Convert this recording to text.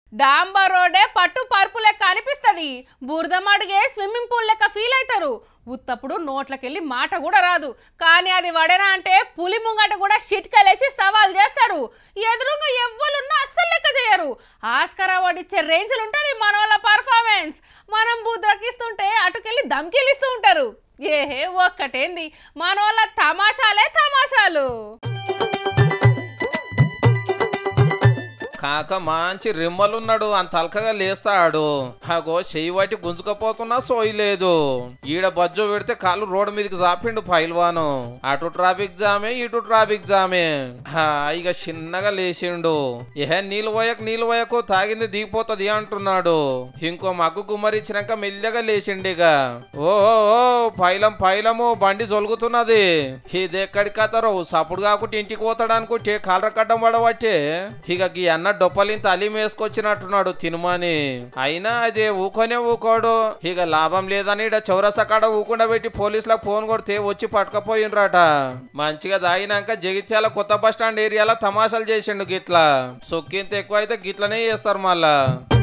డాంబర్ రోడ్డే పట్టు పరుపు లెక్క అనిపిస్తుంది బురద మడిగే స్విమ్మింగ్ పూల్ లెక్క ఫీల్ అవుతారు ఉత్తప్పుడు నోట్లకెళ్ళి మాట కూడా రాదు కానీ అది వడనా అంటే పులి ముంగట కూడా షిట్కలేసి సవాల్ చేస్తారు ఎదురుగా ఎవ్వరున్నా అస్సలు లెక్క చేయరు ఆస్కర్ అవార్డు ఇచ్చే రేంజ్లు ఉంటుంది మన వాళ్ళ పర్ఫార్మెన్స్ మనం బుద్రకిస్తుంటే అటుకెళ్ళి దమ్కిలిస్తూ ఉంటారు ఏహే ఒక్కటేంది మన వాళ్ళ తమాషాలే తమాషాలు కాక మంచి రిమ్మలున్నాడు అంత అల్కగా లేస్తాడు అగో చెయ్యి వాటి గుంజుకపోతున్నా సోయి లేదు ఈడ బజ్జో పెడితే కాళ్ళు రోడ్డు మీదకి జాపిండు పైల్వాను అటు ట్రాఫిక్ జామే ఇటు ట్రాఫిక్ జామే హా, ఇక చిన్నగా లేచిండు ఏ నీళ్ళు పోయకు నీళ్ళు పోయకు తాగింది దిగిపోతుంది అంటున్నాడు ఇంకో మగ్గు కుమ్మరిచ్చినాక మెల్లగా లేచిండు ఇక ఓ ఓ, ఓ పైలం పైలము బండి జొలుగుతున్నది ఇది ఎక్కడి కథరో సప్పుడు కాకుంటే ఇంటికి పోతాడు అనుకుంటే కాలర కట్టం పడబట్టే ఇక గీ అన్న డొప్పలింత అలీం వేసుకొచ్చినట్టున్నాడు తినుమని అయినా అదే ఊకొనే ఊకోడు ఇక లాభం లేదని ఇడ చౌరస కాడ ఊకుండా పెట్టి పోలీసులకు ఫోన్ కొడితే వచ్చి పట్టుకపోయినరాట మంచిగా దాగినాక జగిత్యాల కొత్త బస్ స్టాండ్ ఏరియాలో తమాషాలు చేసిండు గిట్లా సొక్కింత ఎక్కువ అయితే గిట్లనే చేస్తారు మళ్ళా